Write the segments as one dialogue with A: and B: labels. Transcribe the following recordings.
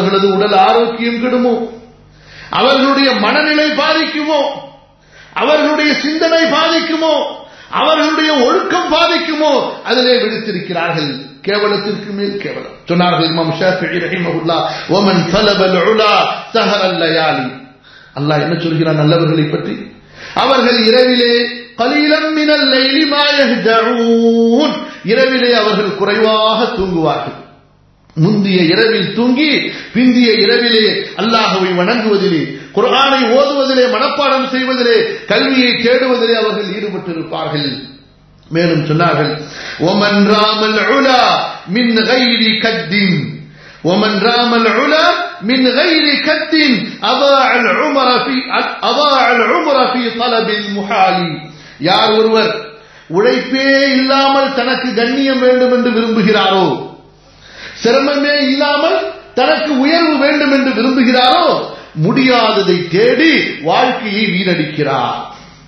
A: அவர்களது உடல் ஆரோக்கியம் கெடுமோ அவர்களுடைய மனநிலை பாதிக்குமோ அவர்களுடைய சிந்தனை பாதிக்குமோ அவர்களுடைய ஒழுக்கம் பாதிக்குமோ அதிலே விடுத்திருக்கிறார்கள் கேவலத்திற்கு மேல் கேவலம் சொன்னார்கள் இமாம் ஷாஃபிஈ ரஹிமஹுல்லா வமன் தலபல் உலா சஹரல் லயாலி அல்லாஹ் என்ன சொல்கிறான் நல்லவர்களை பற்றி அவர்கள் இரவிலே கலீலம் மினல் லைலி மா யஹ்ஜஊன் இரவிலே அவர்கள் குறைவாக தூங்குவார்கள் முந்திய இரவில் தூங்கி பிந்திய இரவிலே அல்லாஹுவை வணங்குவதிலே குர்ஆனை ஓதுவதிலே மனப்பாடம் செய்வதிலே கல்வியை தேடுவதிலே அவர்கள் ஈடுபட்டிருப்பார்கள் மேலும் சொன்னார்கள் ஒமன் ராமல் உலா மின் கைரி கத்தின் ومن رام العلا من غير كد أضاع العمر في أضاع العمر في طلب المحال யார் ஒருவர் உழைப்பே இல்லாமல் தனக்கு கண்ணியம் வேண்டும் என்று விரும்புகிறாரோ சிரமமே இல்லாமல் தனக்கு உயர்வு வேண்டும் என்று விரும்புகிறாரோ முடியாததை தேடி வாழ்க்கையை வீணடிக்கிறார்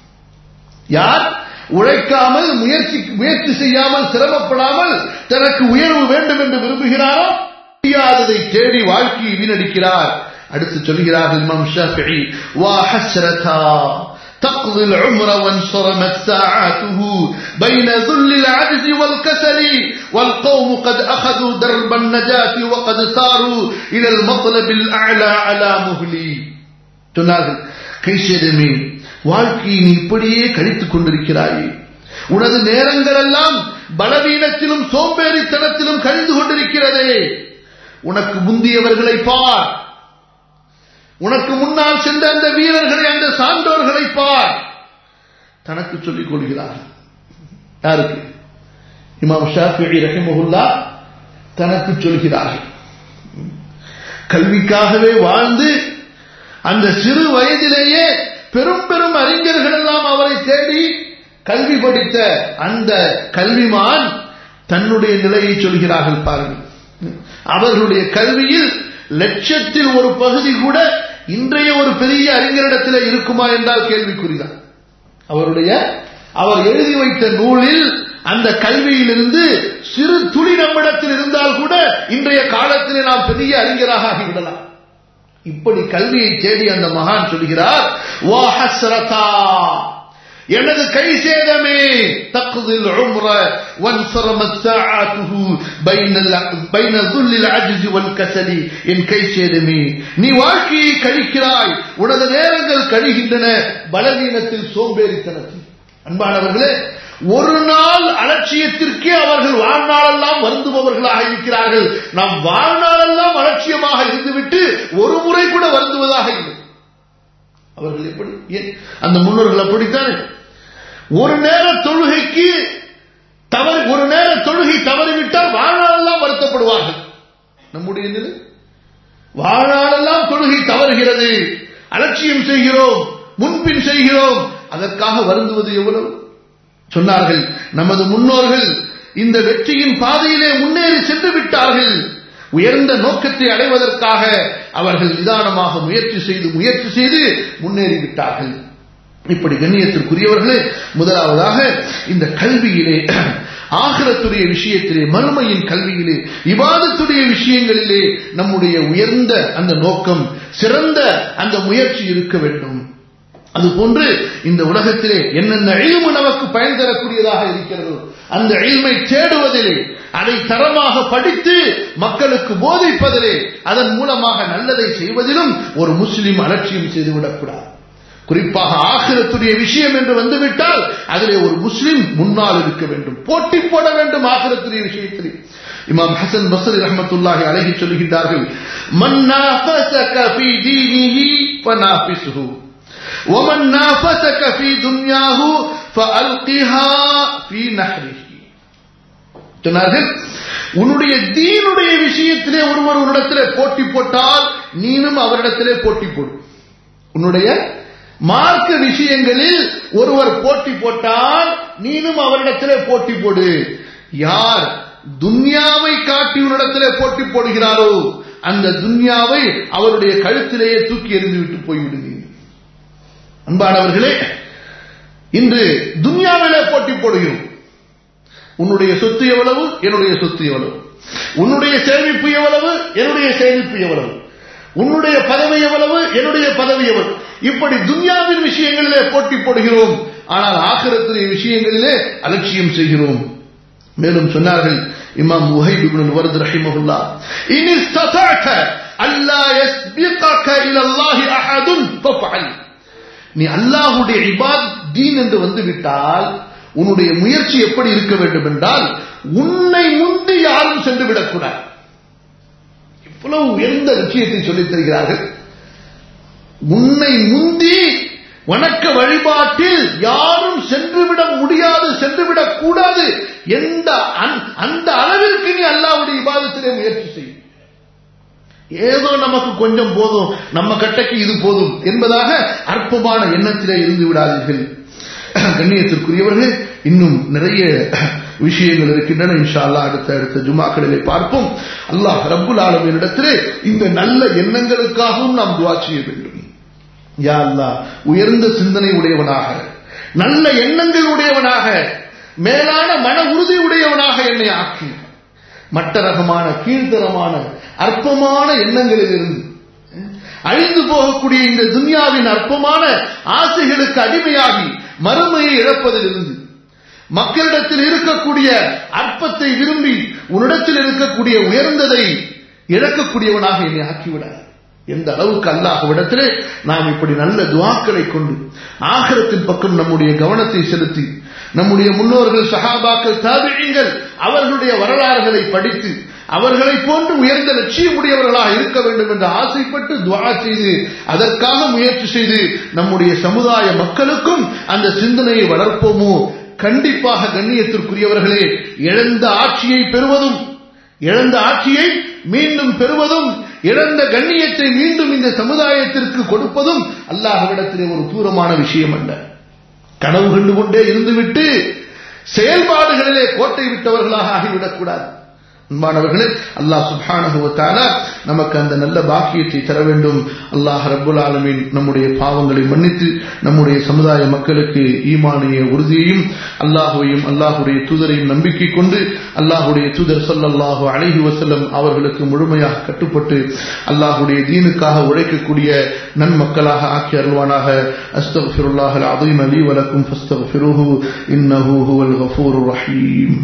A: யார் உழைக்காமல் முயற்சி முயற்சி செய்யாமல் சிரமப்படாமல் தனக்கு உயர்வு வேண்டும் என்று விரும்புகிறாரோ முடியாததை தேடி வாழ்க்கையை வீணடிக்கிறார் அடுத்து சொல்கிறார்கள் இமாம் ஷாஃபிஈ வா ஹஸ்ரதா تقضي العمر وانصرمت ساعاته بين ذل العجز والكسل والقوم قد أخذوا درب النجاة وقد ساروا إلى المطلب الأعلى على مهلي சொன்னார்கள் கைசேதமே வாழ்க்கையை நீ இப்படியே கழித்துக் கொண்டிருக்கிறாயே உனது நேரங்கள் எல்லாம் பலவீனத்திலும் சோம்பேறித்தனத்திலும் கழிந்து கொண்டிருக்கிறதே உனக்கு முந்தியவர்களை பார் உனக்கு முன்னால் சென்ற அந்த வீரர்களை அந்த சான்றோர்களை பார் தனக்கு சொல்லிக் கொள்கிறார் யாருக்கு இமாம் ஷாஃபி ரஹிமஹுல்லா தனக்கு சொல்கிறார்கள் கல்விக்காகவே வாழ்ந்து அந்த சிறு வயதிலேயே பெரும் பெரும் அறிஞர்கள் எல்லாம் அவரை தேடி கல்வி படித்த அந்த கல்விமான் தன்னுடைய நிலையை சொல்கிறார்கள் பாருங்கள் அவர்களுடைய கல்வியில் லட்சத்தில் ஒரு பகுதி கூட இன்றைய ஒரு பெரிய அறிஞரிடத்தில் இருக்குமா என்றால் கேள்விக்குறிதான் அவருடைய அவர் எழுதி வைத்த நூலில் அந்த கல்வியிலிருந்து சிறு துளி நம்மிடத்தில் இருந்தால் கூட இன்றைய காலத்திலே நாம் பெரிய அறிஞராக ஆகிவிடலாம் இப்படி கல்வியை தேடி அந்த மகான் சொல்கிறார் வா ஹஸ்ரதா எனது கை சேதமே தக்குதில் உம்ர வன்சரம சாஅத்துஹு பைனல் பைன துல்லில் அஜ்ஜி வல் கசலி என் கை சேதமே நீ வாழ்க்கையை கழிக்கிறாய் உனது நேரங்கள் கழிகின்றன பலவீனத்தில் சோம்பேறித்தனத்தில் அன்பானவர்களே ஒரு நாள் அலட்சியத்திற்கே அவர்கள் வாழ்நாளெல்லாம் வருந்துபவர்களாக இருக்கிறார்கள் நாம் வாழ்நாளெல்லாம் அலட்சியமாக இருந்துவிட்டு ஒரு முறை கூட வருந்துவதாக இல்லை அவர்கள் எப்படி ஏன் அந்த முன்னோர்கள் அப்படித்தானே ஒரு நேர தொழுகைக்கு தவறு ஒரு நேர தொழுகை தவறிவிட்டால் வாழ்நாளெல்லாம் வருத்தப்படுவார்கள் நம்முடைய நிலை வாழ்நாளெல்லாம் தொழுகை தவறுகிறது அலட்சியம் செய்கிறோம் முன்பின் செய்கிறோம் அதற்காக வருந்துவது எவ்வளவு சொன்னார்கள் நமது முன்னோர்கள் இந்த வெற்றியின் பாதையிலே முன்னேறி சென்று விட்டார்கள் உயர்ந்த நோக்கத்தை அடைவதற்காக அவர்கள் நிதானமாக முயற்சி செய்து முயற்சி செய்து முன்னேறி விட்டார்கள் இப்படி கண்ணியத்திற்குரியவர்களே முதலாவதாக இந்த கல்வியிலே ஆகிரத்துடைய விஷயத்திலே மறுமையின் கல்வியிலே விவாதத்துடைய விஷயங்களிலே நம்முடைய உயர்ந்த அந்த நோக்கம் சிறந்த அந்த முயற்சி இருக்க வேண்டும் அதுபோன்று இந்த உலகத்திலே என்னென்ன இல்மு நமக்கு பயன் தரக்கூடியதாக இருக்கிறதோ அந்த இல்மை தேடுவதிலே அதை தரமாக படித்து மக்களுக்கு போதிப்பதிலே அதன் மூலமாக நல்லதை செய்வதிலும் ஒரு முஸ்லிம் அலட்சியம் செய்துவிடக்கூடாது குறிப்பாக ஆகிரத்துடைய விஷயம் என்று வந்துவிட்டால் அதிலே ஒரு முஸ்லிம் முன்னால் இருக்க வேண்டும் போட்டி போட வேண்டும் ஆகிரத்துடைய விஷயத்தில் இமாம் ஹசன் பசரி ரஹமத்துல்லாஹி அழகி சொல்லுகின்றார்கள் மன்னாஃபஸக ஃபீ தீனிஹி ஃபனாஃபிஸுஹு ومن نافسك في دنياه فألقها في نحره சொன்னார்கள் உன்னுடைய தீனுடைய விஷயத்திலே ஒருவர் உன்னிடத்திலே போட்டி போட்டால் நீனும் அவரிடத்திலே போட்டி போடு உன்னுடைய மார்க்க விஷயங்களில் ஒருவர் போட்டி போட்டால் நீனும் அவரிடத்திலே போட்டி போடு யார் துன்யாவை காட்டி உன்னிடத்திலே போட்டி போடுகிறாரோ அந்த துன்யாவை அவருடைய கழுத்திலேயே தூக்கி எறிந்து விட்டு போய்விடுங்க அன்பானவர்களே இன்று துன்யாவிலே போட்டி போடுகிறோம் உன்னுடைய சொத்து எவ்வளவு என்னுடைய சொத்து எவ்வளவு உன்னுடைய சேமிப்பு எவ்வளவு என்னுடைய சேமிப்பு எவ்வளவு உன்னுடைய பதவி எவ்வளவு என்னுடைய பதவி எவ்வளவு இப்படி துன்யாவின் விஷயங்களிலே போட்டி போடுகிறோம் ஆனால் ஆகிரத்துடைய விஷயங்களிலே அலட்சியம் செய்கிறோம் மேலும் சொன்னார்கள் இமாம் முஹைப் இப்னு வர்த் ரஹிமஹுல்லா இன் இஸ்ததஅத அல்லா யஸ்பிகக இல அல்லாஹ் அஹதுன் ஃபஃஅல் நீ அல்லாஹ்வுடைய இபாத் தீன் என்று வந்து விட்டால் உன்னுடைய முயற்சி எப்படி இருக்க வேண்டும் என்றால் உன்னை முந்தி யாரும் சென்று விடக்கூடாது இவ்வளவு உயர்ந்த விஷயத்தை சொல்லித் தருகிறார்கள் உன்னை முந்தி வணக்க வழிபாட்டில் யாரும் சென்றுவிட முடியாது சென்றுவிடக் கூடாது எந்த அந்த அளவிற்கு நீ அல்லாவுடைய விவாதத்திலே முயற்சி செய்யும் ஏதோ நமக்கு கொஞ்சம் போதும் நம்ம கட்டைக்கு இது போதும் என்பதாக அற்பமான எண்ணத்திலே இருந்து விடாதீர்கள் கண்ணியத்திற்குரியவர்களே இன்னும் நிறைய விஷயங்கள் இருக்கின்றன இன்ஷா அல்லா அடுத்த அடுத்த ஜுமாக்களிலே பார்ப்போம் அல்லாஹ் ரப்புல் ஆலமினிடத்திலே இந்த நல்ல எண்ணங்களுக்காகவும் நாம் துவா செய்ய வேண்டும் யா அல்லா உயர்ந்த சிந்தனை உடையவனாக நல்ல எண்ணங்கள் உடையவனாக மேலான மன உறுதி உடையவனாக என்னை ஆக்கி மட்டரகமான கீழ்த்தரமான அற்பமான எண்ணங்களில் இருந்து அழிந்து போகக்கூடிய இந்த துன்யாவின் அற்பமான ஆசைகளுக்கு அடிமையாகி மறுமையை இழப்பதிலிருந்து மக்களிடத்தில் இருக்கக்கூடிய அற்பத்தை விரும்பி உன்னிடத்தில் இருக்கக்கூடிய உயர்ந்ததை இழக்கக்கூடியவனாக என்னை ஆக்கிவிடார் எந்த அளவுக்கு அல்லாஹ்விடத்திலே நாம் இப்படி நல்ல துவாக்களை கொண்டு ஆகரத்தின் பக்கம் நம்முடைய கவனத்தை செலுத்தி நம்முடைய முன்னோர்கள் சஹாபாக்கள் தாபிழிங்கள் அவர்களுடைய வரலாறுகளை படித்து அவர்களை போன்று உயர்ந்த லட்சியமுடையவர்களாக இருக்க வேண்டும் என்று ஆசைப்பட்டு துவா செய்து அதற்காக முயற்சி செய்து நம்முடைய சமுதாய மக்களுக்கும் அந்த சிந்தனையை வளர்ப்போமோ கண்டிப்பாக கண்ணியத்திற்குரியவர்களே இழந்த ஆட்சியை பெறுவதும் இழந்த ஆட்சியை மீண்டும் பெறுவதும் இழந்த கண்ணியத்தை மீண்டும் இந்த சமுதாயத்திற்கு கொடுப்பதும் அல்லாஹ்விடத்திலே ஒரு தூரமான விஷயம் அல்ல கனவு கண்டு கொண்டே இருந்துவிட்டு செயல்பாடுகளிலே கோட்டை விட்டவர்களாக ஆகிவிடக்கூடாது அன்பானவர்களே அல்லாஹ் சுபானகுவத்தால நமக்கு அந்த நல்ல பாக்கியத்தை தர வேண்டும் அல்லாஹ் ரப்புல் ஆலமீன் நம்முடைய பாவங்களை மன்னித்து நம்முடைய சமுதாய மக்களுக்கு ஈமானிய உறுதியையும் அல்லாஹுவையும் அல்லாஹுடைய தூதரையும் நம்பிக்கை கொண்டு அல்லாஹுடைய தூதர் சொல்லல்லாஹு அழகி வசல்லம் அவர்களுக்கு முழுமையாக கட்டுப்பட்டு அல்லாஹுடைய தீனுக்காக உழைக்கக்கூடிய நன்மக்களாக ஆக்கி அருள்வானாக அஸ்தகுல்லாஹ் அதீம் அலி வலக்கும் ஃபஸ்தகுஃபிருஹு இன்னஹு ஹுவல் கஃபூர் ரஹீம்